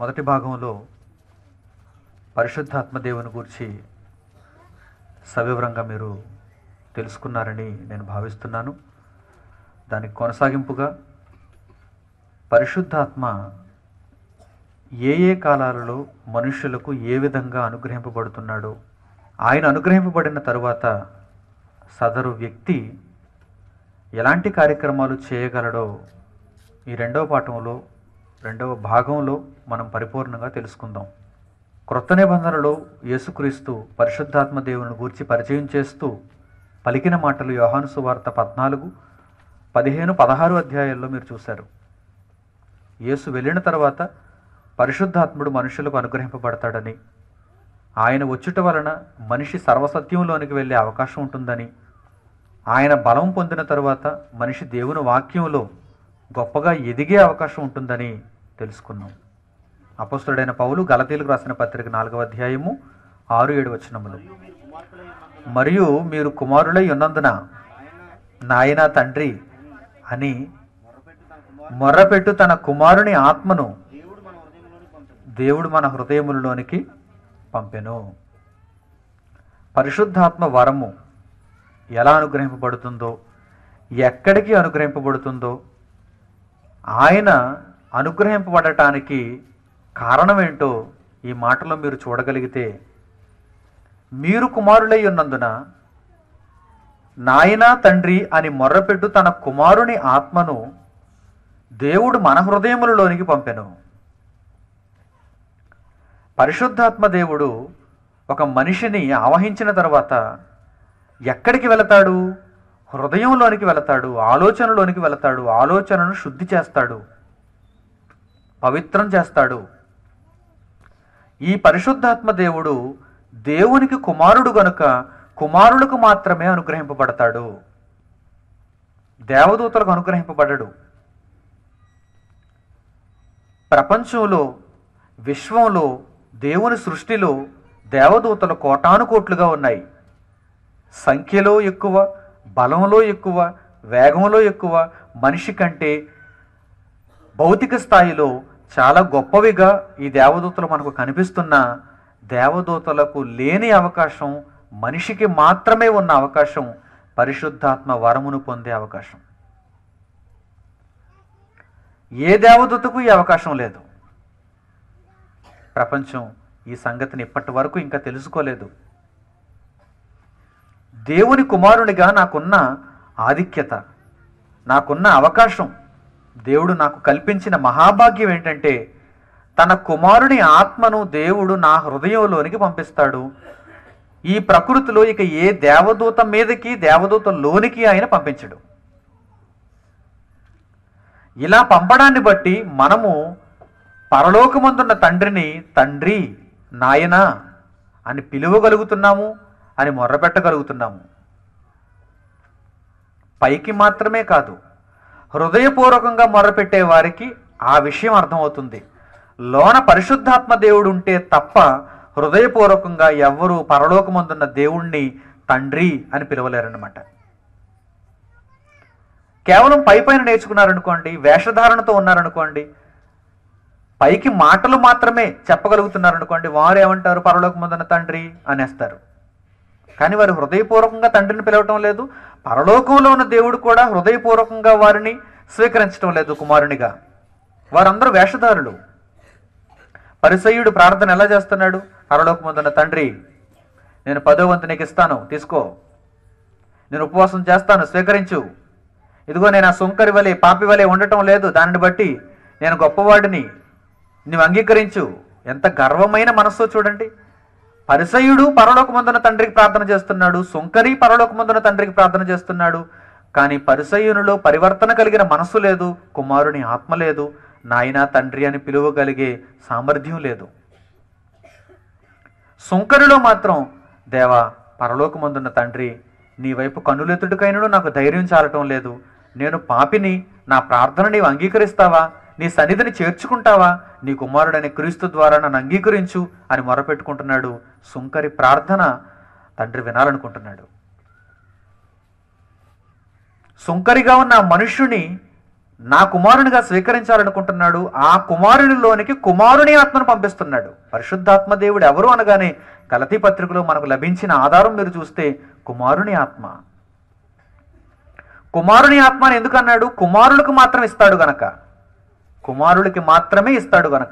మొదటి భాగంలో పరిశుద్ధాత్మ దేవుని గురించి సవివరంగా మీరు తెలుసుకున్నారని నేను భావిస్తున్నాను దానికి కొనసాగింపుగా పరిశుద్ధాత్మ ఏ ఏ కాలాలలో మనుష్యులకు ఏ విధంగా అనుగ్రహింపబడుతున్నాడో ఆయన అనుగ్రహింపబడిన తరువాత సదరు వ్యక్తి ఎలాంటి కార్యక్రమాలు చేయగలడో ఈ రెండవ పాఠంలో రెండవ భాగంలో మనం పరిపూర్ణంగా తెలుసుకుందాం క్రొత్త నిబంధనలో యేసుక్రీస్తు పరిశుద్ధాత్మ దేవుని గూర్చి పరిచయం చేస్తూ పలికిన మాటలు యోహాను సువార్త పద్నాలుగు పదిహేను పదహారు అధ్యాయాల్లో మీరు చూశారు యేసు వెళ్ళిన తర్వాత పరిశుద్ధాత్ముడు మనుషులకు అనుగ్రహింపబడతాడని ఆయన వచ్చుట వలన మనిషి సర్వసత్యంలోనికి వెళ్ళే అవకాశం ఉంటుందని ఆయన బలం పొందిన తరువాత మనిషి దేవుని వాక్యంలో గొప్పగా ఎదిగే అవకాశం ఉంటుందని తెలుసుకున్నాం అపస్తుడైన పౌలు గలతీలకు రాసిన పత్రిక నాలుగవ అధ్యాయము ఆరు ఏడు వచనములు మరియు మీరు కుమారులై ఉన్నందున నాయన తండ్రి అని మొర్రపెట్టు తన కుమారుని ఆత్మను దేవుడు మన హృదయములలోనికి పంపెను పరిశుద్ధాత్మ వరము ఎలా అనుగ్రహింపబడుతుందో ఎక్కడికి అనుగ్రహింపబడుతుందో ఆయన అనుగ్రహింపబడటానికి కారణం ఏంటో ఈ మాటలో మీరు చూడగలిగితే మీరు కుమారులై ఉన్నందున నాయనా తండ్రి అని మొర్రపెట్టు తన కుమారుని ఆత్మను దేవుడు మన హృదయములలోనికి పంపెను పరిశుద్ధాత్మ దేవుడు ఒక మనిషిని ఆవహించిన తర్వాత ఎక్కడికి వెళతాడు హృదయంలోనికి వెళతాడు ఆలోచనలోనికి వెళతాడు ఆలోచనను శుద్ధి చేస్తాడు పవిత్రం చేస్తాడు ఈ పరిశుద్ధాత్మ దేవుడు దేవునికి కుమారుడు గనుక కుమారులకు మాత్రమే అనుగ్రహింపబడతాడు దేవదూతలకు అనుగ్రహింపబడడు ప్రపంచంలో విశ్వంలో దేవుని సృష్టిలో దేవదూతలు కోటాను కోట్లుగా ఉన్నాయి సంఖ్యలో ఎక్కువ బలంలో ఎక్కువ వేగంలో ఎక్కువ మనిషి కంటే భౌతిక స్థాయిలో చాలా గొప్పవిగా ఈ దేవదూతలు మనకు కనిపిస్తున్న దేవదూతలకు లేని అవకాశం మనిషికి మాత్రమే ఉన్న అవకాశం పరిశుద్ధాత్మ వరమును పొందే అవకాశం ఏ దేవదూతకు ఈ అవకాశం లేదు ప్రపంచం ఈ సంగతిని ఇప్పటి వరకు ఇంకా తెలుసుకోలేదు దేవుని కుమారునిగా నాకున్న ఆధిక్యత నాకున్న అవకాశం దేవుడు నాకు కల్పించిన మహాభాగ్యం ఏంటంటే తన కుమారుని ఆత్మను దేవుడు నా హృదయంలోనికి పంపిస్తాడు ఈ ప్రకృతిలో ఇక ఏ దేవదూత మీదకి దేవదూత లోనికి ఆయన పంపించడు ఇలా పంపడాన్ని బట్టి మనము పరలోకమందున్న తండ్రిని తండ్రి నాయనా అని పిలువగలుగుతున్నాము అని మొర్రపెట్టగలుగుతున్నాము పైకి మాత్రమే కాదు హృదయపూర్వకంగా మొర్రపెట్టే వారికి ఆ విషయం అర్థమవుతుంది లోన పరిశుద్ధాత్మ దేవుడు ఉంటే తప్ప హృదయపూర్వకంగా ఎవ్వరూ పరలోకమందున్న దేవుణ్ణి తండ్రి అని పిలవలేరన్నమాట కేవలం పై పైన నేర్చుకున్నారనుకోండి వేషధారణతో ఉన్నారనుకోండి పైకి మాటలు మాత్రమే చెప్పగలుగుతున్నారనుకోండి వారు ఏమంటారు పరలోకమందున్న తండ్రి అనేస్తారు కానీ వారు హృదయపూర్వకంగా తండ్రిని పిలవటం లేదు పరలోకంలో ఉన్న దేవుడు కూడా హృదయపూర్వకంగా వారిని స్వీకరించడం లేదు కుమారునిగా వారందరూ వేషధారులు పరిసయుడు ప్రార్థన ఎలా చేస్తున్నాడు పరలోకమందున్న తండ్రి నేను పదో వంతు నీకు ఇస్తాను తీసుకో నేను ఉపవాసం చేస్తాను స్వీకరించు ఇదిగో నేను ఆ సుంకరి వలె పాపి వలె ఉండటం లేదు దానిని బట్టి నేను గొప్పవాడిని నువ్వు అంగీకరించు ఎంత గర్వమైన మనస్సు చూడండి పరిసయుడు పరలోకమందున తండ్రికి ప్రార్థన చేస్తున్నాడు సుంకరి పరలోకమందున తండ్రికి ప్రార్థన చేస్తున్నాడు కానీ పరిసయునిలో పరివర్తన కలిగిన మనస్సు లేదు కుమారుని ఆత్మ లేదు నాయనా తండ్రి అని పిలువగలిగే సామర్థ్యం లేదు సుంకరిలో మాత్రం దేవా పరలోకమందున్న తండ్రి నీ వైపు కన్నులెత్తుడికైనను నాకు ధైర్యం చాలటం లేదు నేను పాపిని నా ప్రార్థన నీవు అంగీకరిస్తావా నీ సన్నిధిని చేర్చుకుంటావా నీ కుమారుడైన క్రీస్తు ద్వారా నన్ను అంగీకరించు అని మొరపెట్టుకుంటున్నాడు సుంకరి ప్రార్థన తండ్రి వినాలనుకుంటున్నాడు సుంకరిగా ఉన్న ఆ మనుష్యుని నా కుమారునిగా స్వీకరించాలనుకుంటున్నాడు ఆ కుమారునిలోనికి కుమారుని ఆత్మను పంపిస్తున్నాడు పరిశుద్ధాత్మ దేవుడు ఎవరు అనగానే గలతీ పత్రికలో మనకు లభించిన ఆధారం మీరు చూస్తే కుమారుని ఆత్మ కుమారుని ఆత్మ అని ఎందుకు అన్నాడు కుమారులకు మాత్రం ఇస్తాడు గనక కుమారులకి మాత్రమే ఇస్తాడు గనక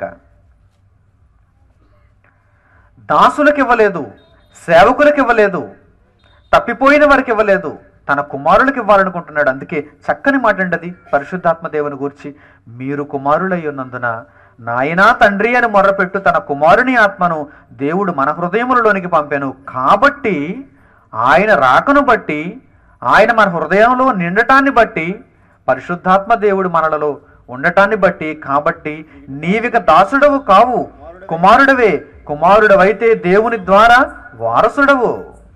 దాసులకు ఇవ్వలేదు సేవకులకు ఇవ్వలేదు తప్పిపోయిన వారికి ఇవ్వలేదు తన కుమారులకు ఇవ్వాలనుకుంటున్నాడు అందుకే చక్కని మాట అండి అది పరిశుద్ధాత్మ దేవుని గురించి మీరు కుమారులై ఉన్నందున నాయనా తండ్రి అని మొర్రపెట్టు తన కుమారుని ఆత్మను దేవుడు మన హృదయములలోనికి పంపాను కాబట్టి ఆయన రాకను బట్టి ఆయన మన హృదయంలో నిండటాన్ని బట్టి పరిశుద్ధాత్మ దేవుడు మనలలో ఉండటాన్ని బట్టి కాబట్టి నీవిక దాసుడవు కావు కుమారుడవే కుమారుడవైతే దేవుని ద్వారా వారసుడవు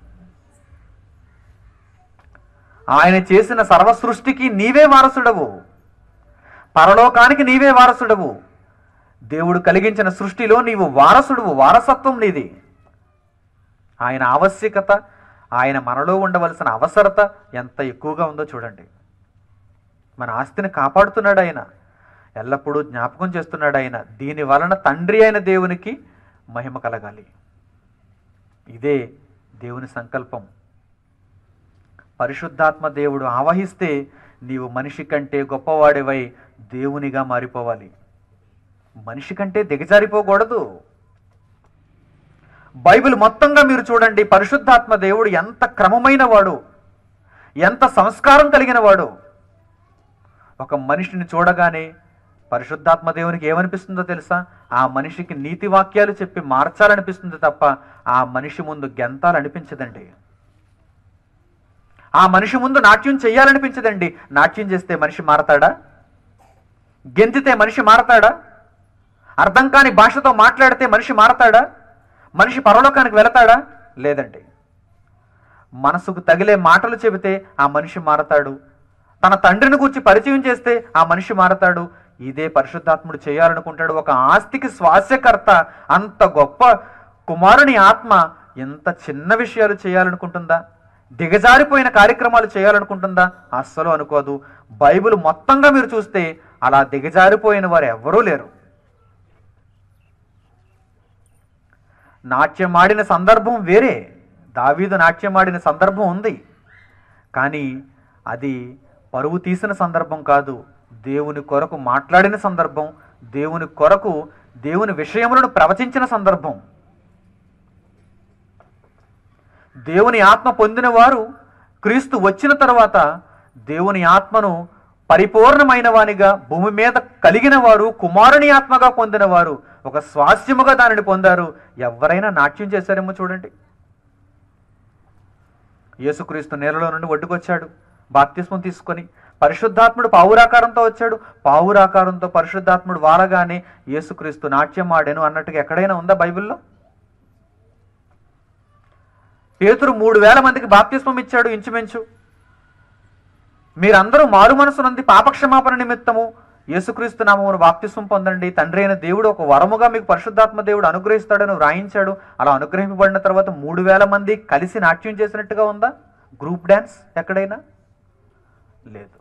ఆయన చేసిన సర్వ సృష్టికి నీవే వారసుడవు పరలోకానికి నీవే వారసుడవు దేవుడు కలిగించిన సృష్టిలో నీవు వారసుడువు వారసత్వం నీది ఆయన ఆవశ్యకత ఆయన మనలో ఉండవలసిన అవసరత ఎంత ఎక్కువగా ఉందో చూడండి మన ఆస్తిని కాపాడుతున్నాడు ఆయన ఎల్లప్పుడూ జ్ఞాపకం చేస్తున్నాడు ఆయన దీని వలన తండ్రి అయిన దేవునికి మహిమ కలగాలి ఇదే దేవుని సంకల్పం పరిశుద్ధాత్మ దేవుడు ఆవహిస్తే నీవు మనిషి కంటే గొప్పవాడివై దేవునిగా మారిపోవాలి మనిషి కంటే దిగజారిపోకూడదు బైబిల్ మొత్తంగా మీరు చూడండి పరిశుద్ధాత్మ దేవుడు ఎంత క్రమమైన వాడు ఎంత సంస్కారం కలిగిన వాడు ఒక మనిషిని చూడగానే పరిశుద్ధాత్మ దేవునికి ఏమనిపిస్తుందో తెలుసా ఆ మనిషికి నీతి వాక్యాలు చెప్పి మార్చాలనిపిస్తుంది తప్ప ఆ మనిషి ముందు గెంతాలనిపించదండి ఆ మనిషి ముందు నాట్యం చేయాలనిపించదండి నాట్యం చేస్తే మనిషి మారతాడా గెంతితే మనిషి మారతాడా అర్థం కాని భాషతో మాట్లాడితే మనిషి మారతాడా మనిషి పరలోకానికి వెళతాడా లేదండి మనసుకు తగిలే మాటలు చెబితే ఆ మనిషి మారతాడు తన తండ్రిని గురించి పరిచయం చేస్తే ఆ మనిషి మారతాడు ఇదే పరిశుద్ధాత్ముడు చేయాలనుకుంటాడు ఒక ఆస్తికి స్వాస్యకర్త అంత గొప్ప కుమారుని ఆత్మ ఎంత చిన్న విషయాలు చేయాలనుకుంటుందా దిగజారిపోయిన కార్యక్రమాలు చేయాలనుకుంటుందా అస్సలు అనుకోదు బైబిల్ మొత్తంగా మీరు చూస్తే అలా దిగజారిపోయిన వారు ఎవ్వరూ లేరు నాట్యం ఆడిన సందర్భం వేరే దావీదు నాట్యం ఆడిన సందర్భం ఉంది కానీ అది పరువు తీసిన సందర్భం కాదు దేవుని కొరకు మాట్లాడిన సందర్భం దేవుని కొరకు దేవుని విషయములను ప్రవచించిన సందర్భం దేవుని ఆత్మ పొందిన వారు క్రీస్తు వచ్చిన తర్వాత దేవుని ఆత్మను పరిపూర్ణమైన వానిగా భూమి మీద కలిగిన వారు కుమారుని ఆత్మగా పొందిన వారు ఒక స్వాస్యముగా దానిని పొందారు ఎవరైనా నాట్యం చేశారేమో చూడండి యేసుక్రీస్తు నేలలో నుండి ఒడ్డుకొచ్చాడు బాప్తిస్మం తీసుకొని పరిశుద్ధాత్ముడు పావురాకారంతో వచ్చాడు పావురాకారంతో పరిశుద్ధాత్ముడు వారగానే యేసుక్రీస్తు నాట్యం ఆడాను అన్నట్టుగా ఎక్కడైనా ఉందా బైబిల్లో పేతురు మూడు వేల మందికి బాప్తిస్మం ఇచ్చాడు ఇంచుమించు మీరందరూ మారు మనసు నుండి పాపక్షమాపణ నిమిత్తము యేసుక్రీస్తు నామమును బాప్తిస్మం పొందండి తండ్రి అయిన దేవుడు ఒక వరముగా మీకు పరిశుద్ధాత్మ దేవుడు అనుగ్రహిస్తాడని వ్రాయించాడు అలా అనుగ్రహింపబడిన తర్వాత మూడు వేల మంది కలిసి నాట్యం చేసినట్టుగా ఉందా గ్రూప్ డ్యాన్స్ ఎక్కడైనా లేదు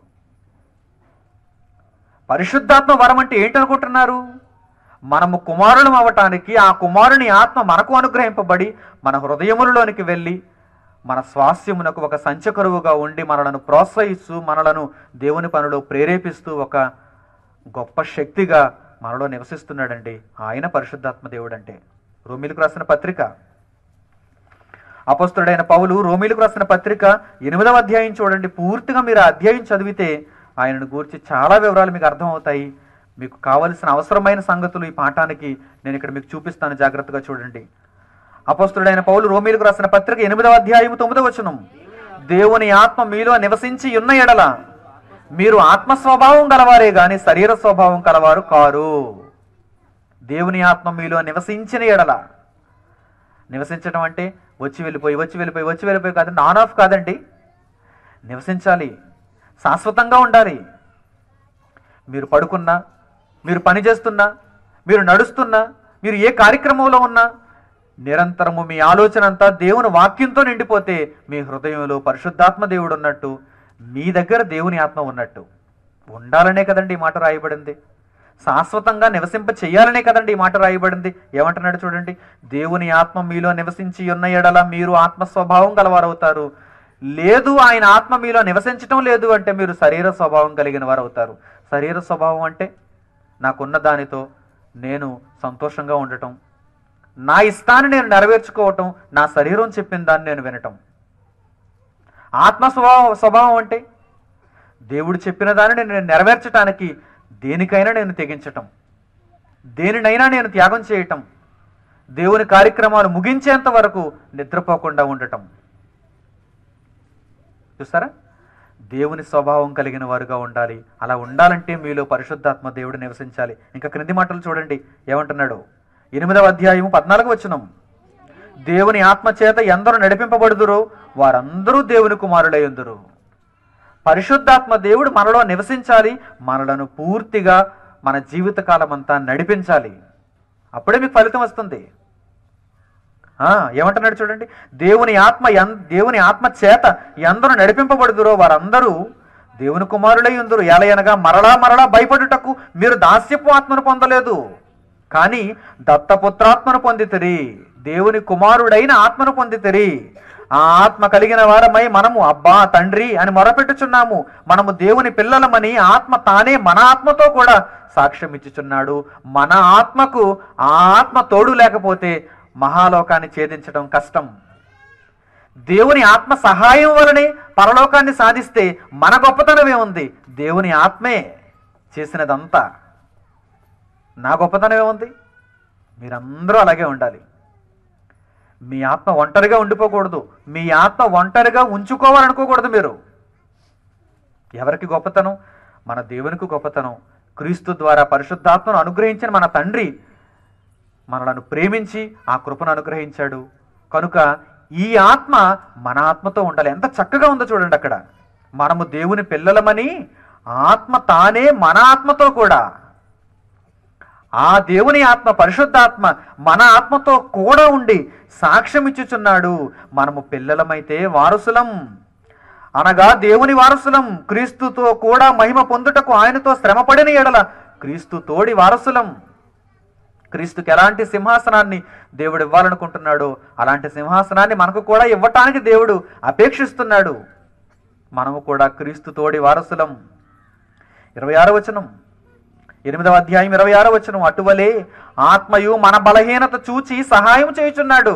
పరిశుద్ధాత్మ వరం అంటే ఏంటనుకుంటున్నారు మనము కుమారులం అవ్వటానికి ఆ కుమారుని ఆత్మ మనకు అనుగ్రహింపబడి మన హృదయములలోనికి వెళ్ళి మన స్వాస్యమునకు ఒక సంచకరువుగా ఉండి మనలను ప్రోత్సహిస్తూ మనలను దేవుని పనిలో ప్రేరేపిస్తూ ఒక గొప్ప శక్తిగా మనలో నివసిస్తున్నాడండి ఆయన పరిశుద్ధాత్మ దేవుడు అంటే రోమిలకు రాసిన పత్రిక అపస్తుడైన పౌలు రోమిలకు రాసిన పత్రిక ఎనిమిదవ అధ్యాయం చూడండి పూర్తిగా మీరు ఆ అధ్యాయం చదివితే ఆయనను గూర్చి చాలా వివరాలు మీకు అర్థమవుతాయి మీకు కావలసిన అవసరమైన సంగతులు ఈ పాఠానికి నేను ఇక్కడ మీకు చూపిస్తాను జాగ్రత్తగా చూడండి అపస్తుడైన పౌలు రోమిలకు రాసిన పత్రిక ఎనిమిదవ అధ్యాయం తొమ్మిదవ వచనం దేవుని ఆత్మ మీలో నివసించి ఉన్న ఎడల మీరు ఆత్మ స్వభావం గలవారే గాని శరీర స్వభావం కలవారు కారు దేవుని ఆత్మ మీలో నివసించిన ఎడల నివసించడం అంటే వచ్చి వెళ్ళిపోయి వచ్చి వెళ్ళిపోయి వచ్చి వెళ్ళిపోయి కాదండి ఆన్ ఆఫ్ కాదండి నివసించాలి శాశ్వతంగా ఉండాలి మీరు పడుకున్నా మీరు పని చేస్తున్నా మీరు నడుస్తున్నా మీరు ఏ కార్యక్రమంలో ఉన్నా నిరంతరము మీ ఆలోచన అంతా దేవుని వాక్యంతో నిండిపోతే మీ హృదయంలో పరిశుద్ధాత్మ దేవుడు ఉన్నట్టు మీ దగ్గర దేవుని ఆత్మ ఉన్నట్టు ఉండాలనే కదండి ఈ మాట రాయబడింది శాశ్వతంగా నివసింప చేయాలనే కదండి ఈ మాట రాయబడింది ఏమంటున్నాడు చూడండి దేవుని ఆత్మ మీలో నివసించి ఉన్న ఎడల మీరు ఆత్మ స్వభావం గలవారవుతారు లేదు ఆయన ఆత్మ మీలో నివసించటం లేదు అంటే మీరు శరీర స్వభావం కలిగిన వారు అవుతారు శరీర స్వభావం అంటే నాకున్న దానితో నేను సంతోషంగా ఉండటం నా ఇష్టాన్ని నేను నెరవేర్చుకోవటం నా శరీరం చెప్పిన దాన్ని నేను వినటం ఆత్మ స్వభావం స్వభావం అంటే దేవుడు చెప్పిన దానిని నేను నెరవేర్చటానికి దేనికైనా నేను తెగించటం దేనినైనా నేను త్యాగం చేయటం దేవుని కార్యక్రమాలు ముగించేంత వరకు నిద్రపోకుండా ఉండటం చూస్తారా దేవుని స్వభావం కలిగిన వారుగా ఉండాలి అలా ఉండాలంటే మీలో పరిశుద్ధాత్మ దేవుడు నివసించాలి ఇంకా క్రింది మాటలు చూడండి ఏమంటున్నాడు ఎనిమిదవ అధ్యాయం పద్నాలుగు వచనం దేవుని ఆత్మ చేత ఎందరూ నడిపింపబడుదురో వారందరూ దేవుని కుమారులై ఉందురు పరిశుద్ధాత్మ దేవుడు మనలో నివసించాలి మనలను పూర్తిగా మన జీవితకాలం అంతా నడిపించాలి అప్పుడే మీకు ఫలితం వస్తుంది ఆ, ఏమంటున్నాడు చూడండి దేవుని ఆత్మ ఎన్ దేవుని ఆత్మ చేత ఎందరూ నడిపింపబడుదురో వారందరూ దేవుని కుమారులై ఉందరు ఎలయనగా మరలా మరలా భయపడుటకు మీరు దాస్యపు ఆత్మను పొందలేదు కానీ దత్తపుత్రాత్మను పొందితిరి దేవుని కుమారుడైన ఆత్మను పొందితిరి ఆ ఆత్మ కలిగిన వారమై మనము అబ్బా తండ్రి అని మొరపెట్టుచున్నాము మనము దేవుని పిల్లలమని ఆత్మ తానే మన ఆత్మతో కూడా సాక్ష్యం ఇచ్చుచున్నాడు మన ఆత్మకు ఆ ఆత్మ తోడు లేకపోతే మహాలోకాన్ని ఛేదించడం కష్టం దేవుని ఆత్మ సహాయం వలనే పరలోకాన్ని సాధిస్తే మన గొప్పతనమే ఉంది దేవుని ఆత్మే చేసినదంతా నా గొప్పతనమే ఉంది మీరందరూ అలాగే ఉండాలి మీ ఆత్మ ఒంటరిగా ఉండిపోకూడదు మీ ఆత్మ ఒంటరిగా ఉంచుకోవాలనుకోకూడదు మీరు ఎవరికి గొప్పతనం మన దేవునికి గొప్పతనం క్రీస్తు ద్వారా పరిశుద్ధాత్మను అనుగ్రహించిన మన తండ్రి మనలను ప్రేమించి ఆ కృపను అనుగ్రహించాడు కనుక ఈ ఆత్మ మన ఆత్మతో ఉండాలి ఎంత చక్కగా ఉందో చూడండి అక్కడ మనము దేవుని పిల్లలమని ఆత్మ తానే మన ఆత్మతో కూడా ఆ దేవుని ఆత్మ పరిశుద్ధాత్మ మన ఆత్మతో కూడా ఉండి సాక్ష్యం ఇచ్చుచున్నాడు మనము పిల్లలమైతే వారసులం అనగా దేవుని వారసులం క్రీస్తుతో కూడా మహిమ పొందుటకు ఆయనతో శ్రమపడిన ఎడల క్రీస్తు తోడి వారసులం క్రీస్తుకి ఎలాంటి సింహాసనాన్ని దేవుడు ఇవ్వాలనుకుంటున్నాడో అలాంటి సింహాసనాన్ని మనకు కూడా ఇవ్వటానికి దేవుడు అపేక్షిస్తున్నాడు మనము కూడా క్రీస్తు తోడి వారసులం ఇరవై ఆరో వచనం ఎనిమిదవ అధ్యాయం ఇరవై ఆరో వచనం అటువలే ఆత్మయు మన బలహీనత చూచి సహాయం చేయుచున్నాడు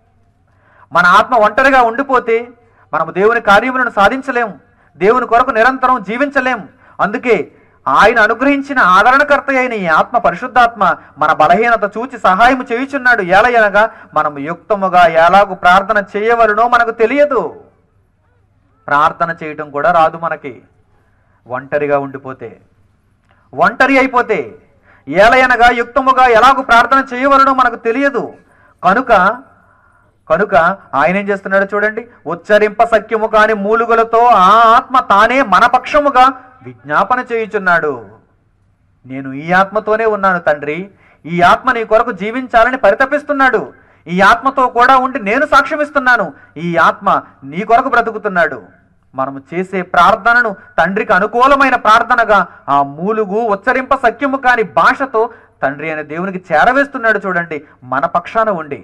మన ఆత్మ ఒంటరిగా ఉండిపోతే మనము దేవుని కార్యములను సాధించలేం దేవుని కొరకు నిరంతరం జీవించలేం అందుకే ఆయన అనుగ్రహించిన ఆదరణకర్త అయిన ఈ ఆత్మ పరిశుద్ధాత్మ మన బలహీనత చూచి సహాయం చేయుచున్నాడు ఏలయనగా మనం యుక్తముగా ఎలాగు ప్రార్థన చేయవలనో మనకు తెలియదు ప్రార్థన చేయటం కూడా రాదు మనకి ఒంటరిగా ఉండిపోతే ఒంటరి అయిపోతే ఏలయనగా యుక్తముగా ఎలాగూ ప్రార్థన చేయవలనో మనకు తెలియదు కనుక కనుక ఆయన ఏం చేస్తున్నాడు చూడండి ఉచ్చరింప సఖ్యము కాని మూలుగులతో ఆ ఆత్మ తానే మన పక్షముగా విజ్ఞాపన చేయుచున్నాడు నేను ఈ ఆత్మతోనే ఉన్నాను తండ్రి ఈ ఆత్మ నీ కొరకు జీవించాలని పరితపిస్తున్నాడు ఈ ఆత్మతో కూడా ఉండి నేను సాక్ష్యమిస్తున్నాను ఈ ఆత్మ నీ కొరకు బ్రతుకుతున్నాడు మనము చేసే ప్రార్థనను తండ్రికి అనుకూలమైన ప్రార్థనగా ఆ మూలుగు ఉచ్చరింప సఖ్యము కాని భాషతో తండ్రి అనే దేవునికి చేరవేస్తున్నాడు చూడండి మన పక్షాన ఉండి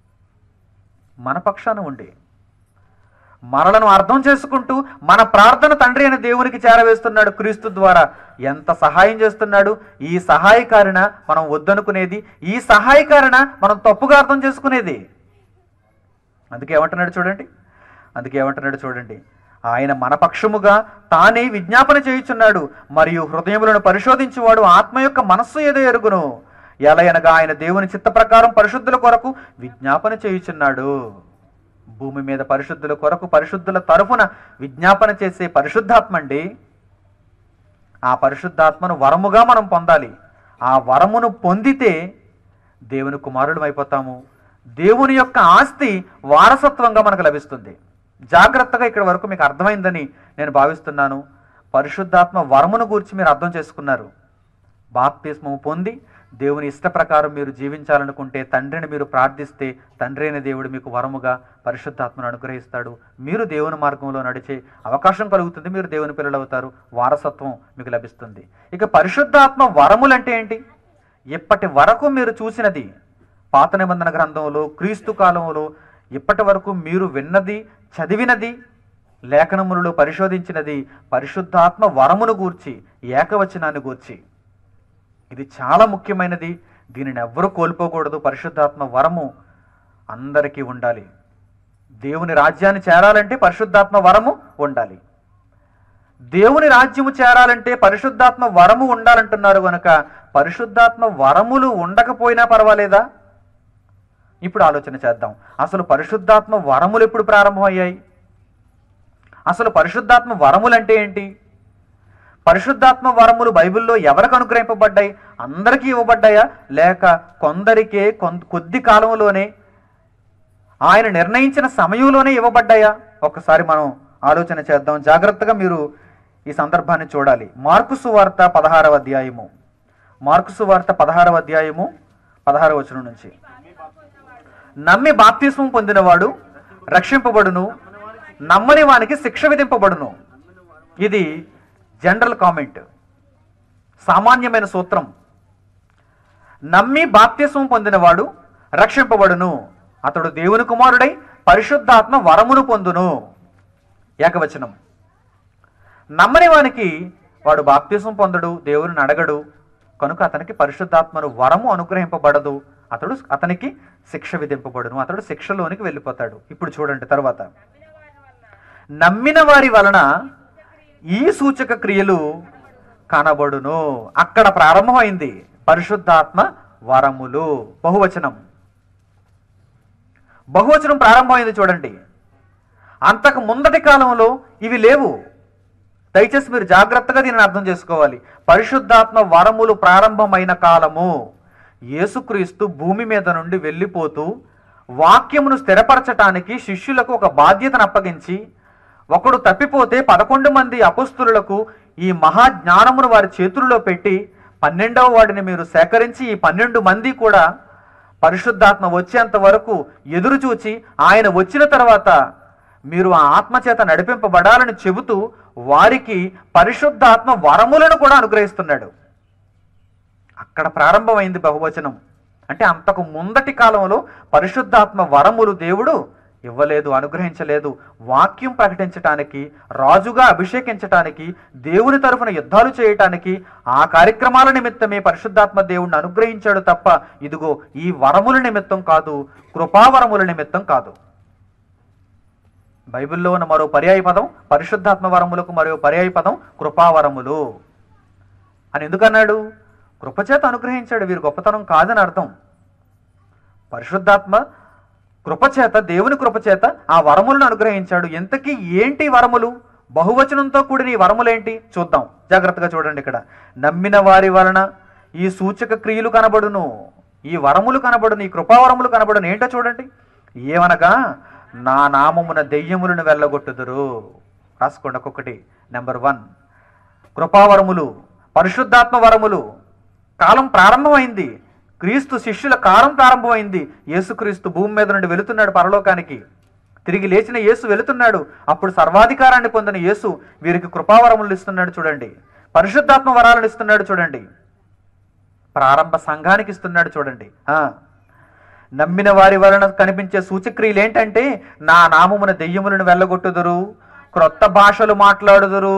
మన పక్షాన ఉండి మనలను అర్థం చేసుకుంటూ మన ప్రార్థన తండ్రి అనే దేవునికి చేరవేస్తున్నాడు క్రీస్తు ద్వారా ఎంత సహాయం చేస్తున్నాడు ఈ సహాయకారణ మనం వద్దనుకునేది ఈ సహాయకారణ మనం తప్పుగా అర్థం చేసుకునేది అందుకే ఏమంటున్నాడు చూడండి అందుకే ఏమంటున్నాడు చూడండి ఆయన మన పక్షముగా తానే విజ్ఞాపన చేయుచున్నాడు మరియు హృదయములను పరిశోధించువాడు ఆత్మ యొక్క మనస్సు ఏదో ఎరుగును ఎలయనగా ఆయన దేవుని చిత్త ప్రకారం పరిశుద్ధుల కొరకు విజ్ఞాపన చేయుచున్నాడు భూమి మీద పరిశుద్ధుల కొరకు పరిశుద్ధుల తరఫున విజ్ఞాపన చేసే పరిశుద్ధాత్మ అండి ఆ పరిశుద్ధాత్మను వరముగా మనం పొందాలి ఆ వరమును పొందితే దేవుని కుమారుడు అయిపోతాము దేవుని యొక్క ఆస్తి వారసత్వంగా మనకు లభిస్తుంది జాగ్రత్తగా ఇక్కడ వరకు మీకు అర్థమైందని నేను భావిస్తున్నాను పరిశుద్ధాత్మ వరమును గురించి మీరు అర్థం చేసుకున్నారు బాప్తిస్మము పొంది దేవుని ఇష్ట ప్రకారం మీరు జీవించాలనుకుంటే తండ్రిని మీరు ప్రార్థిస్తే తండ్రి అయిన దేవుడు మీకు వరముగా పరిశుద్ధాత్మను అనుగ్రహిస్తాడు మీరు దేవుని మార్గంలో నడిచే అవకాశం కలుగుతుంది మీరు దేవుని పిల్లలు అవుతారు వారసత్వం మీకు లభిస్తుంది ఇక పరిశుద్ధాత్మ వరములంటే ఏంటి ఇప్పటి వరకు మీరు చూసినది పాత నిబంధన గ్రంథంలో క్రీస్తు కాలంలో ఇప్పటి వరకు మీరు విన్నది చదివినది లేఖనములలో పరిశోధించినది పరిశుద్ధాత్మ వరమును గూర్చి ఏకవచనాన్ని గూర్చి ఇది చాలా ముఖ్యమైనది దీనిని ఎవ్వరూ కోల్పోకూడదు పరిశుద్ధాత్మ వరము అందరికీ ఉండాలి దేవుని రాజ్యాన్ని చేరాలంటే పరిశుద్ధాత్మ వరము ఉండాలి దేవుని రాజ్యము చేరాలంటే పరిశుద్ధాత్మ వరము ఉండాలంటున్నారు కనుక పరిశుద్ధాత్మ వరములు ఉండకపోయినా పర్వాలేదా ఇప్పుడు ఆలోచన చేద్దాం అసలు పరిశుద్ధాత్మ వరములు ఎప్పుడు ప్రారంభమయ్యాయి అసలు పరిశుద్ధాత్మ వరములు అంటే ఏంటి పరిశుద్ధాత్మ వరములు బైబిల్లో ఎవరికి అనుగ్రహింపబడ్డాయి అందరికీ ఇవ్వబడ్డాయా లేక కొందరికే కొన్- కొద్ది కాలంలోనే ఆయన నిర్ణయించిన సమయంలోనే ఇవ్వబడ్డాయా ఒకసారి మనం ఆలోచన చేద్దాం జాగ్రత్తగా మీరు ఈ సందర్భాన్ని చూడాలి మార్కు సువార్త పదహారవ అధ్యాయము మార్కు సువార్త పదహారవ అధ్యాయము పదహారవ వచనం నుంచి నమ్మి బాప్తిస్మం పొందినవాడు రక్షింపబడును నమ్మని వానికి శిక్ష విధింపబడును ఇది జనరల్ కామెంట్ సామాన్యమైన సూత్రం నమ్మి బాప్తిస్మం పొందినవాడు రక్షింపబడును అతడు దేవుని కుమారుడై పరిశుద్ధాత్మ వరమును పొందును ఏకవచనం నమ్మని వానికి వాడు బాప్తిసం పొందడు దేవుని అడగడు కనుక అతనికి పరిశుద్ధాత్మను వరము అనుగ్రహింపబడదు అతడు అతనికి శిక్ష విధింపబడును అతడు శిక్షలోనికి వెళ్ళిపోతాడు ఇప్పుడు చూడండి తర్వాత నమ్మిన వారి వలన ఈ సూచక క్రియలు కనబడును అక్కడ ప్రారంభమైంది పరిశుద్ధాత్మ వరములు బహువచనం బహువచనం ప్రారంభమైంది చూడండి అంతకు ముందటి కాలంలో ఇవి లేవు దయచేసి మీరు జాగ్రత్తగా దీనిని అర్థం చేసుకోవాలి పరిశుద్ధాత్మ వరములు ప్రారంభమైన కాలము యేసుక్రీస్తు భూమి మీద నుండి వెళ్ళిపోతూ వాక్యమును స్థిరపరచటానికి శిష్యులకు ఒక బాధ్యతను అప్పగించి ఒకడు తప్పిపోతే పదకొండు మంది అపస్తులకు ఈ మహా జ్ఞానమును వారి చేతుల్లో పెట్టి పన్నెండవ వాడిని మీరు సేకరించి ఈ పన్నెండు మంది కూడా పరిశుద్ధాత్మ వచ్చేంత వరకు ఎదురు చూచి ఆయన వచ్చిన తర్వాత మీరు ఆ ఆత్మచేత నడిపింపబడాలని చెబుతూ వారికి పరిశుద్ధాత్మ వరములను కూడా అనుగ్రహిస్తున్నాడు అక్కడ ప్రారంభమైంది బహువచనం అంటే అంతకు ముందటి కాలంలో పరిశుద్ధాత్మ వరములు దేవుడు ఇవ్వలేదు అనుగ్రహించలేదు వాక్యం ప్రకటించటానికి రాజుగా అభిషేకించటానికి దేవుని తరఫున యుద్ధాలు చేయటానికి ఆ కార్యక్రమాల నిమిత్తమే పరిశుద్ధాత్మ దేవుణ్ణి అనుగ్రహించాడు తప్ప ఇదిగో ఈ వరముల నిమిత్తం కాదు కృపావరముల నిమిత్తం కాదు బైబిల్లో ఉన్న మరో పర్యాయ పదం పరిశుద్ధాత్మ వరములకు మరో పర్యాయ పదం కృపావరములు అని ఎందుకన్నాడు కృపచేత అనుగ్రహించాడు వీరు గొప్పతనం కాదని అర్థం పరిశుద్ధాత్మ కృపచేత దేవుని కృపచేత ఆ వరములను అనుగ్రహించాడు ఎంతకీ ఏంటి వరములు బహువచనంతో కూడిన ఈ వరములేంటి చూద్దాం జాగ్రత్తగా చూడండి ఇక్కడ నమ్మిన వారి వలన ఈ సూచక క్రియలు కనబడును ఈ వరములు కనబడును ఈ కృపావరములు కనబడును ఏంటో చూడండి ఏమనగా నా నామమున దెయ్యములను వెళ్ళగొట్టుదురు రాసుకోండి ఒక్కొక్కటి నెంబర్ వన్ కృపావరములు పరిశుద్ధాత్మ వరములు కాలం ప్రారంభమైంది క్రీస్తు శిష్యుల కాలం ప్రారంభమైంది యేసుక్రీస్తు భూమి మీద నుండి వెళుతున్నాడు పరలోకానికి తిరిగి లేచిన యేసు వెళుతున్నాడు అప్పుడు సర్వాధికారాన్ని పొందిన యేసు వీరికి కృపావరములు ఇస్తున్నాడు చూడండి పరిశుద్ధాత్మ వరాలను ఇస్తున్నాడు చూడండి ప్రారంభ సంఘానికి ఇస్తున్నాడు చూడండి ఆ నమ్మిన వారి వలన కనిపించే సూచక్రియలు ఏంటంటే నా నామమున దెయ్యములను వెళ్ళగొట్టుదురు క్రొత్త భాషలు మాట్లాడుదురు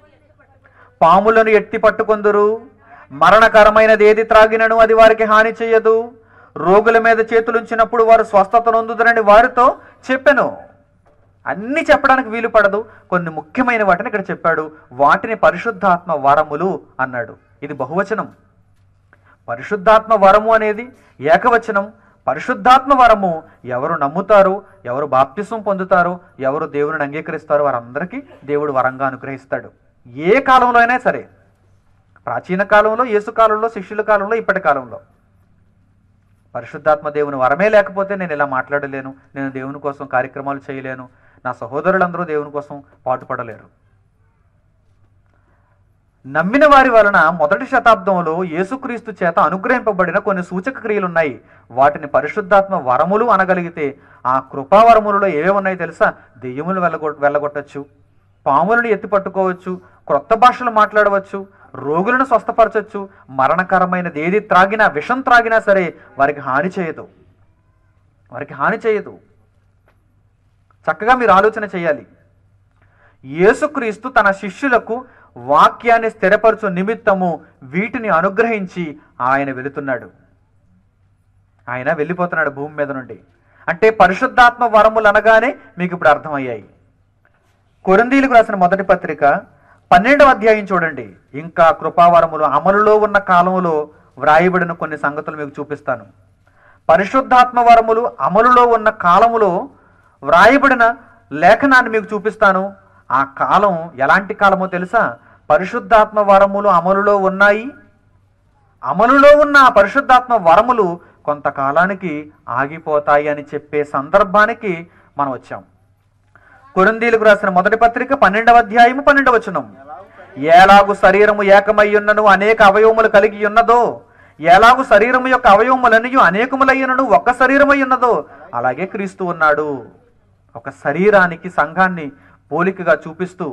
పాములను ఎత్తి పట్టుకొందురు మరణకరమైనది ఏది త్రాగినను అది వారికి హాని చేయదు రోగుల మీద చేతులుంచినప్పుడు వారు స్వస్థత నొందుదరని వారితో చెప్పెను అన్ని చెప్పడానికి వీలు పడదు కొన్ని ముఖ్యమైన వాటిని ఇక్కడ చెప్పాడు వాటిని పరిశుద్ధాత్మ వరములు అన్నాడు ఇది బహువచనం పరిశుద్ధాత్మ వరము అనేది ఏకవచనం పరిశుద్ధాత్మ వరము ఎవరు నమ్ముతారో ఎవరు బాప్తిసం పొందుతారో ఎవరు దేవుని అంగీకరిస్తారో వారందరికీ దేవుడు వరంగా అనుగ్రహిస్తాడు ఏ కాలంలో అయినా సరే ప్రాచీన కాలంలో యేసు కాలంలో శిష్యుల కాలంలో ఇప్పటి కాలంలో పరిశుద్ధాత్మ దేవుని వరమే లేకపోతే నేను ఇలా మాట్లాడలేను నేను దేవుని కోసం కార్యక్రమాలు చేయలేను నా సహోదరులందరూ దేవుని కోసం పాటుపడలేరు నమ్మిన వారి వలన మొదటి శతాబ్దంలో యేసుక్రీస్తు చేత అనుగ్రహింపబడిన కొన్ని సూచక క్రియలు ఉన్నాయి వాటిని పరిశుద్ధాత్మ వరములు అనగలిగితే ఆ కృపావరములలో ఏవే ఉన్నాయో తెలుసా దెయ్యములు వెళ్ళగొ వెళ్ళగొట్టచ్చు పాములను ఎత్తి పట్టుకోవచ్చు క్రొత్త భాషలు మాట్లాడవచ్చు రోగులను స్వస్థపరచచ్చు మరణకరమైనది ఏది త్రాగినా విషం త్రాగినా సరే వారికి హాని చేయదు వారికి హాని చేయదు చక్కగా మీరు ఆలోచన చేయాలి యేసుక్రీస్తు తన శిష్యులకు వాక్యాన్ని స్థిరపరచు నిమిత్తము వీటిని అనుగ్రహించి ఆయన వెళుతున్నాడు ఆయన వెళ్ళిపోతున్నాడు భూమి మీద నుండి అంటే పరిశుద్ధాత్మ వరములు అనగానే మీకు ఇప్పుడు అర్థమయ్యాయి కొరిందీలకు రాసిన మొదటి పత్రిక పన్నెండవ అధ్యాయం చూడండి ఇంకా కృపావరములు అమలులో ఉన్న కాలములో వ్రాయబడిన కొన్ని సంగతులు మీకు చూపిస్తాను పరిశుద్ధాత్మ వరములు అమలులో ఉన్న కాలములో వ్రాయబడిన లేఖనాన్ని మీకు చూపిస్తాను ఆ కాలం ఎలాంటి కాలమో తెలుసా పరిశుద్ధాత్మ వరములు అమలులో ఉన్నాయి అమలులో ఉన్న ఆ పరిశుద్ధాత్మ వరములు కొంతకాలానికి ఆగిపోతాయి అని చెప్పే సందర్భానికి మనం వచ్చాం కొరిందీలకు రాసిన మొదటి పత్రిక పన్నెండవ అధ్యాయము పన్నెండవ వచనం ఏలాగు శరీరము ఏకమై ఉన్నను అనేక అవయవములు కలిగి ఉన్నదో ఎలాగు శరీరము యొక్క అవయవములన్నీ అనేకములయ్యునను ఒక్క శరీరమై ఉన్నదో అలాగే క్రీస్తు ఉన్నాడు ఒక శరీరానికి సంఘాన్ని పోలికగా చూపిస్తూ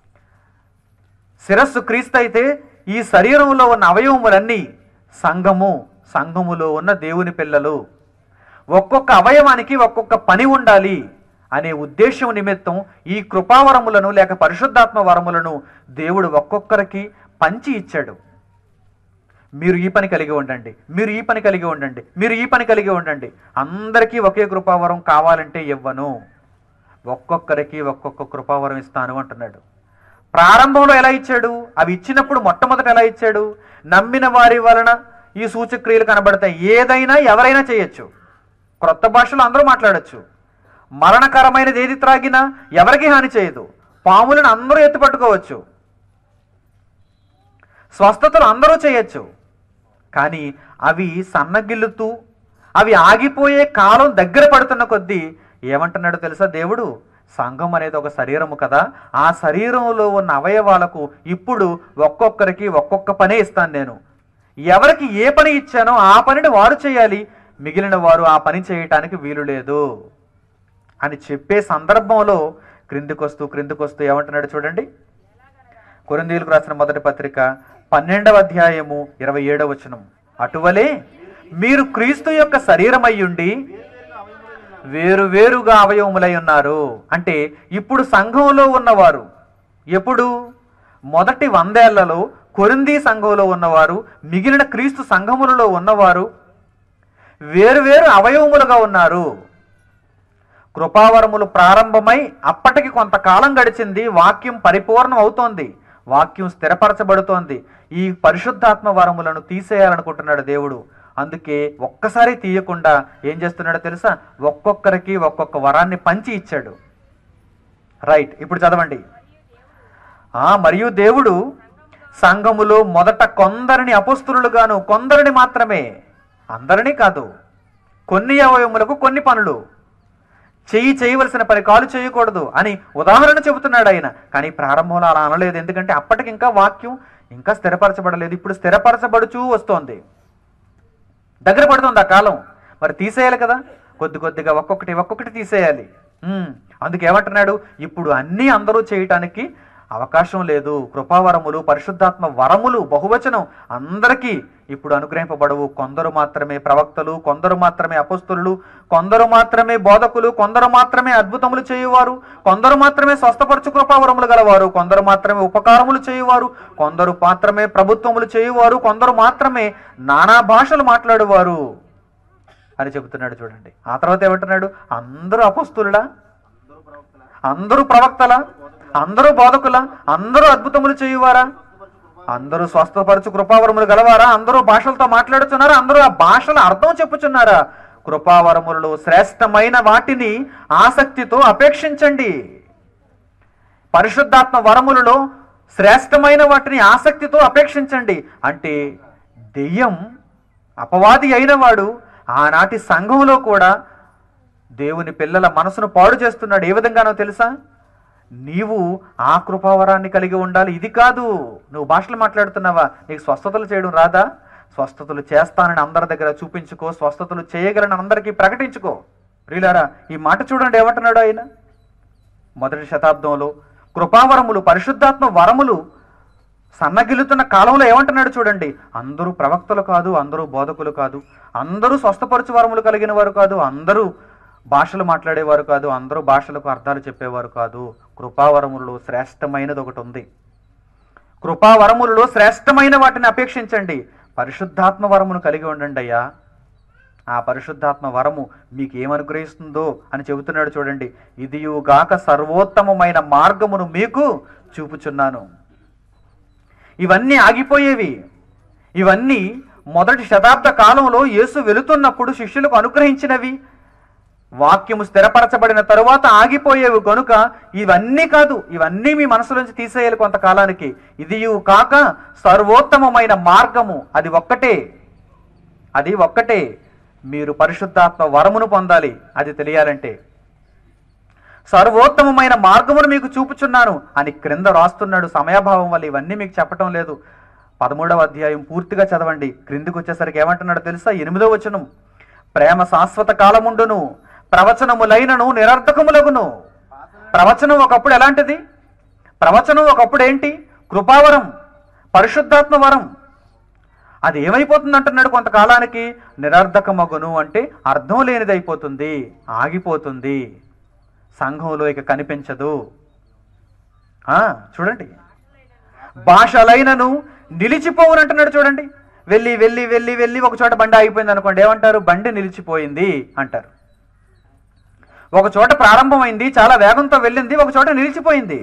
శిరస్సు క్రీస్తు అయితే ఈ శరీరంలో ఉన్న అవయవములన్నీ సంఘము సంఘములో ఉన్న దేవుని పిల్లలు ఒక్కొక్క అవయవానికి ఒక్కొక్క పని ఉండాలి అనే ఉద్దేశం నిమిత్తం ఈ కృపావరములను లేక పరిశుద్ధాత్మ వరములను దేవుడు ఒక్కొక్కరికి పంచి ఇచ్చాడు మీరు ఈ పని కలిగి ఉండండి మీరు ఈ పని కలిగి ఉండండి మీరు ఈ పని కలిగి ఉండండి అందరికీ ఒకే కృపావరం కావాలంటే ఇవ్వను ఒక్కొక్కరికి ఒక్కొక్క కృపావరం ఇస్తాను అంటున్నాడు ప్రారంభంలో ఎలా ఇచ్చాడు అవి ఇచ్చినప్పుడు మొట్టమొదట ఎలా ఇచ్చాడు నమ్మిన వారి వలన ఈ సూచక్రియలు కనబడతాయి ఏదైనా ఎవరైనా చేయొచ్చు క్రొత్త భాషలో అందరూ మాట్లాడొచ్చు మరణకరమైనది ఏది త్రాగినా ఎవరికి హాని చేయదు పాములను అందరూ ఎత్తుపట్టుకోవచ్చు స్వస్థతలు అందరూ చేయొచ్చు కానీ అవి సన్నగిల్లుతూ అవి ఆగిపోయే కాలం దగ్గర పడుతున్న కొద్దీ ఏమంటున్నాడు తెలుసా దేవుడు సంఘం అనేది ఒక శరీరము కదా ఆ శరీరంలో ఉన్న అవయవాలకు ఇప్పుడు ఒక్కొక్కరికి ఒక్కొక్క పనే ఇస్తాను నేను ఎవరికి ఏ పని ఇచ్చానో ఆ పనిని వారు చేయాలి మిగిలిన వారు ఆ పని చేయటానికి వీలు లేదు అని చెప్పే సందర్భంలో క్రిందికొస్తూ క్రిందికొస్తూ ఏమంటున్నాడు చూడండి కొరిందీలకు రాసిన మొదటి పత్రిక పన్నెండవ అధ్యాయము ఇరవై ఏడవ వచనం అటువలే మీరు క్రీస్తు యొక్క శరీరమయ్యుండి వేరు వేరుగా అవయవములై ఉన్నారు అంటే ఇప్పుడు సంఘంలో ఉన్నవారు ఎప్పుడు మొదటి వందేళ్లలో కొరింది సంఘంలో ఉన్నవారు మిగిలిన క్రీస్తు సంఘములలో ఉన్నవారు వేరువేరు అవయవములుగా ఉన్నారు కృపావరములు ప్రారంభమై అప్పటికి కొంతకాలం గడిచింది వాక్యం పరిపూర్ణం అవుతోంది వాక్యం స్థిరపరచబడుతోంది ఈ పరిశుద్ధాత్మ వరములను తీసేయాలనుకుంటున్నాడు దేవుడు అందుకే ఒక్కసారి తీయకుండా ఏం చేస్తున్నాడో తెలుసా ఒక్కొక్కరికి ఒక్కొక్క వరాన్ని పంచి ఇచ్చాడు రైట్ ఇప్పుడు చదవండి ఆ మరియు దేవుడు సంఘములో మొదట కొందరిని అపస్తులుగాను కొందరిని మాత్రమే అందరినీ కాదు కొన్ని అవయవములకు కొన్ని పనులు చెయ్యి చేయవలసిన పని కాలు చేయకూడదు అని ఉదాహరణ చెబుతున్నాడు ఆయన కానీ ప్రారంభంలో అలా అనలేదు ఎందుకంటే అప్పటికి ఇంకా వాక్యం ఇంకా స్థిరపరచబడలేదు ఇప్పుడు స్థిరపరచబడుచూ వస్తోంది దగ్గర పడుతుంది ఆ కాలం మరి తీసేయాలి కదా కొద్ది కొద్దిగా ఒక్కొక్కటి ఒక్కొక్కటి తీసేయాలి ఉమ్, అందుకే ఏమంటున్నాడు ఇప్పుడు అన్నీ అందరూ చేయటానికి అవకాశం లేదు కృపావరములు పరిశుద్ధాత్మ వరములు బహువచనం అందరికీ ఇప్పుడు అనుగ్రహింపబడవు కొందరు మాత్రమే ప్రవక్తలు కొందరు మాత్రమే అపస్తులు కొందరు మాత్రమే బోధకులు కొందరు మాత్రమే అద్భుతములు చేయువారు కొందరు మాత్రమే స్వస్థపరచు కృపావరములు గలవారు కొందరు మాత్రమే ఉపకారములు చేయువారు కొందరు మాత్రమే ప్రభుత్వములు చేయువారు కొందరు మాత్రమే నానా భాషలు మాట్లాడువారు అని చెబుతున్నాడు చూడండి ఆ తర్వాత ఏమంటున్నాడు అందరూ అపస్తులుడా అందరూ ప్రవక్తల అందరూ బోధకుల అందరూ అద్భుతములు చేయువారా అందరూ స్వస్థపరచు కృపావరములు గలవారా అందరూ భాషలతో మాట్లాడుతున్నారా అందరూ ఆ భాషల అర్థం చెప్పుచున్నారా కృపావరములలో శ్రేష్టమైన వాటిని ఆసక్తితో అపేక్షించండి పరిశుద్ధాత్మ వరములలో శ్రేష్టమైన వాటిని ఆసక్తితో అపేక్షించండి అంటే దెయ్యం అపవాది అయిన వాడు ఆనాటి సంఘంలో కూడా దేవుని పిల్లల మనసును పాడు చేస్తున్నాడు ఏ విధంగానో తెలుసా నీవు ఆ కృపావరాన్ని కలిగి ఉండాలి ఇది కాదు నువ్వు భాషలు మాట్లాడుతున్నావా నీకు స్వస్థతలు చేయడం రాదా స్వస్థతలు చేస్తానని అందరి దగ్గర చూపించుకో స్వస్థతలు చేయగలని అందరికీ ప్రకటించుకో ప్రియులారా ఈ మాట చూడండి ఏమంటున్నాడు ఆయన మొదటి శతాబ్దంలో కృపావరములు పరిశుద్ధాత్మ వరములు సన్నగిల్లుతున్న కాలంలో ఏమంటున్నాడు చూడండి అందరూ ప్రవక్తలు కాదు అందరూ బోధకులు కాదు అందరూ స్వస్థపరచు వరములు కలిగిన వారు కాదు అందరూ భాషలు మాట్లాడేవారు కాదు అందరూ భాషలకు అర్థాలు చెప్పేవారు కాదు కృపావరములలో శ్రేష్టమైనది ఒకటి ఉంది కృపావరములలో శ్రేష్టమైన వాటిని అపేక్షించండి పరిశుద్ధాత్మ వరమును కలిగి ఉండండి అయ్యా ఆ పరిశుద్ధాత్మ వరము మీకు ఏమనుగ్రహిస్తుందో అని చెబుతున్నాడు చూడండి ఇదియుగాక సర్వోత్తమమైన మార్గమును మీకు చూపుచున్నాను ఇవన్నీ ఆగిపోయేవి ఇవన్నీ మొదటి శతాబ్ద కాలంలో యేసు వెళుతున్నప్పుడు శిష్యులకు అనుగ్రహించినవి వాక్యము స్థిరపరచబడిన తరువాత ఆగిపోయేవి గనుక ఇవన్నీ కాదు ఇవన్నీ మీ మనసులోంచి తీసేయాలి కొంతకాలానికి ఇది కాక సర్వోత్తమమైన మార్గము అది ఒక్కటే అది ఒక్కటే మీరు పరిశుద్ధాత్మ వరమును పొందాలి అది తెలియాలంటే సర్వోత్తమమైన మార్గమును మీకు చూపుచున్నాను అని క్రింద రాస్తున్నాడు సమయాభావం వల్ల ఇవన్నీ మీకు చెప్పటం లేదు పదమూడవ అధ్యాయం పూర్తిగా చదవండి క్రిందికి వచ్చేసరికి ఏమంటున్నాడో తెలుసా ఎనిమిదో వచనం ప్రేమ శాశ్వత కాలముండును ప్రవచనములైనను నిరర్ధకములగును ప్రవచనం ఒకప్పుడు ఎలాంటిది ప్రవచనం ఒకప్పుడు ఏంటి కృపావరం పరిశుద్ధాత్మ వరం అది ఏమైపోతుంది అంటున్నాడు కొంతకాలానికి నిరర్ధకమగును అంటే అర్థం లేనిది అయిపోతుంది ఆగిపోతుంది సంఘంలో ఇక కనిపించదు ఆ, చూడండి భాషలైనను నిలిచిపోవును అంటున్నాడు చూడండి వెళ్ళి వెళ్ళి వెళ్ళి వెళ్ళి ఒక చోట బండి ఆగిపోయింది అనుకోండి ఏమంటారు బండి నిలిచిపోయింది అంటారు ఒక చోట ప్రారంభమైంది చాలా వేగంతో వెళ్ళింది ఒక చోట నిలిచిపోయింది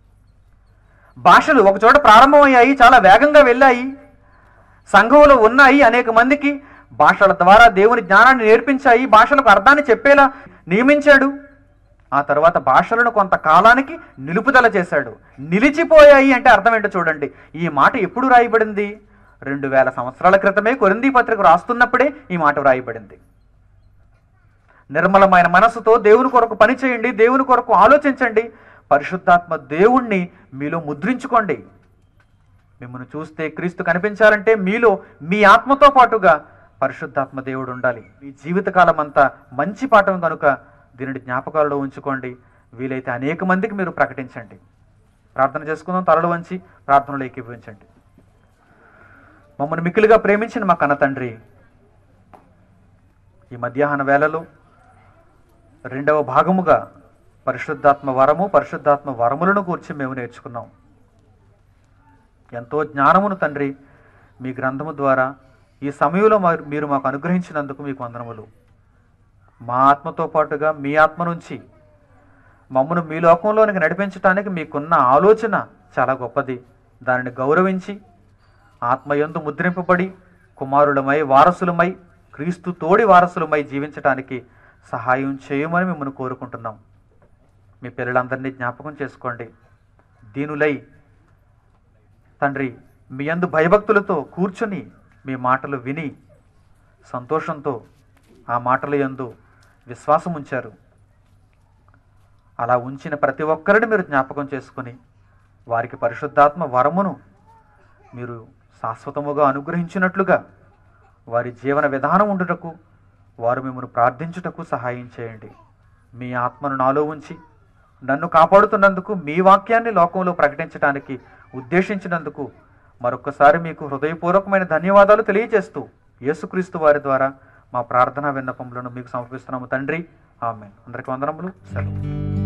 భాషలు ఒక చోట ప్రారంభమయ్యాయి చాలా వేగంగా వెళ్ళాయి సంఘంలో ఉన్నాయి అనేక మందికి భాషల ద్వారా దేవుని జ్ఞానాన్ని నేర్పించాయి భాషలకు అర్థాన్ని చెప్పేలా నియమించాడు ఆ తర్వాత భాషలను కొంతకాలానికి నిలుపుదల చేశాడు నిలిచిపోయాయి అంటే అర్థం ఏంటో చూడండి ఈ మాట ఎప్పుడు రాయబడింది రెండు వేల సంవత్సరాల క్రితమే కొరింది పత్రిక రాస్తున్నప్పుడే ఈ మాట వ్రాయబడింది నిర్మలమైన మనసుతో దేవుని కొరకు పని చేయండి దేవుని కొరకు ఆలోచించండి పరిశుద్ధాత్మ దేవుణ్ణి మీలో ముద్రించుకోండి మిమ్మల్ని చూస్తే క్రీస్తు కనిపించాలంటే మీలో మీ ఆత్మతో పాటుగా పరిశుద్ధాత్మ దేవుడు ఉండాలి మీ జీవితకాలం అంతా మంచి పాఠం కనుక దీనిని జ్ఞాపకాలలో ఉంచుకోండి వీలైతే అనేక మందికి మీరు ప్రకటించండి ప్రార్థన చేసుకుందాం తలలు వంచి ప్రార్థనలు ఏకీభవించండి మమ్మల్ని మిక్కిలిగా ప్రేమించిన మా కన్న తండ్రి ఈ మధ్యాహ్న వేళలో రెండవ భాగముగా పరిశుద్ధాత్మ వరము పరిశుద్ధాత్మ వరములను కూర్చి మేము నేర్చుకున్నాం ఎంతో జ్ఞానమును తండ్రి మీ గ్రంథము ద్వారా ఈ సమయంలో మా- మీరు మాకు అనుగ్రహించినందుకు మీకు వందనములు మా ఆత్మతో పాటుగా మీ ఆత్మ నుంచి మమ్మను మీ లోకంలోనికి నడిపించడానికి మీకున్న ఆలోచన చాలా గొప్పది దానిని గౌరవించి ఆత్మయందు ముద్రింపబడి కుమారులమై వారసులమై క్రీస్తు తోడి వారసులమై జీవించటానికి సహాయం చేయమని మిమ్మల్ని కోరుకుంటున్నాం మీ పిల్లలందరినీ జ్ఞాపకం చేసుకోండి దీనులై తండ్రి మీ అందు భయభక్తులతో కూర్చొని మీ మాటలు విని సంతోషంతో ఆ మాటల యందు విశ్వాసం ఉంచారు అలా ఉంచిన ప్రతి ఒక్కరిని మీరు జ్ఞాపకం చేసుకుని వారికి పరిశుద్ధాత్మ వరమును మీరు శాశ్వతముగా అనుగ్రహించినట్లుగా వారి జీవన విధానం ఉండుటకు వారు మిమ్మల్ని ప్రార్థించుటకు సహాయం చేయండి మీ ఆత్మను నాలో ఉంచి నన్ను కాపాడుతున్నందుకు మీ వాక్యాన్ని లోకంలో ప్రకటించడానికి ఉద్దేశించినందుకు మరొకసారి మీకు హృదయపూర్వకమైన ధన్యవాదాలు తెలియజేస్తూ యేసుక్రీస్తు వారి ద్వారా మా ప్రార్థనా విన్నపములను మీకు సమర్పిస్తున్నాము తండ్రి ఆమె అందరికీ వందనములు సెలవు